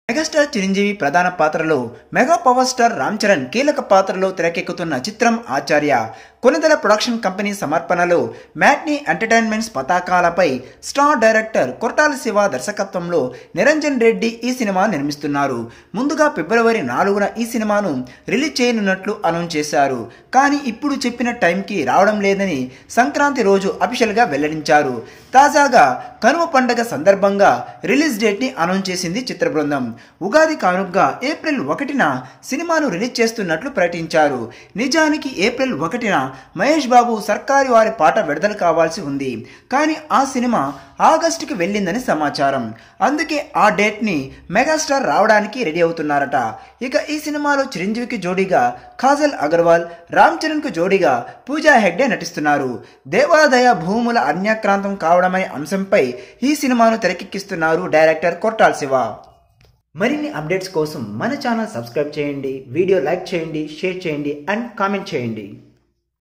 megastar Chiranjeevi ప్రధాన పాత్రలో mega power star Ram Charan కీలక పాత్రలో తెరకెక్కుతున్న చిత్రం ఆచార్య కొనిదెల ప్రొడక్షన్ కంపెనీ సమర్పణలో మ్యాట్నీ ఎంటర్టైన్మెంట్స్ పతాకాలపై స్టార్ డైరెక్టర్ కొరటాల శివ దర్శకత్వంలో నిరంజన్ రెడ్డి ఈ సినిమా నిర్మిస్తున్నారు ముందుగా ఫిబ్రవరి నాలుగున ఈ సినిమాను రిలీజ్ చేయనున్నట్లు అనౌన్స్ చేశారు కానీ ఇప్పుడు చెప్పిన టైంకి రావడం లేదని సంక్రాంతి రోజు అఫీషియల్గా వెల్లడించారు తాజాగా కనుమ పండగ సందర్భంగా రిలీజ్ డేట్ని అనౌన్స్ చేసింది చిత్ర బృందం ఉగాది కానుకగా ఏప్రిల్ ఒకటిన సినిమాను రిలీజ్ చేస్తున్నట్లు ప్రకటించారు నిజానికి ఏప్రిల్ ఒకటిన మహేష్ బాబు సర్కారి వారి పాట విడుదల కావాల్సి ఉంది కానీ ఆ సినిమా ఆగస్టుకి వెళ్ళిందని సమాచారం అందుకే ఆ డేట్ని మెగాస్టార్ రావడానికి రెడీ అవుతున్నారట ఇక ఈ సినిమాలో చిరంజీవికి జోడీగా కాజల్ అగర్వాల్ రామ్ చరణ్కు జోడీగా పూజా హెగ్డే నటిస్తున్నారు దేవాదాయ భూముల అన్యాక్రాంతం కావడమనే అంశంపై ఈ సినిమాను తెరకెక్కిస్తున్నారు డైరెక్టర్ కొట్టాల్ శివ మరిన్ని అప్డేట్స్ కోసం మన ఛానల్ సబ్స్క్రైబ్ చేయండి వీడియో లైక్ చేయండి షేర్ చేయండి అండ్ కామెంట్ చేయండి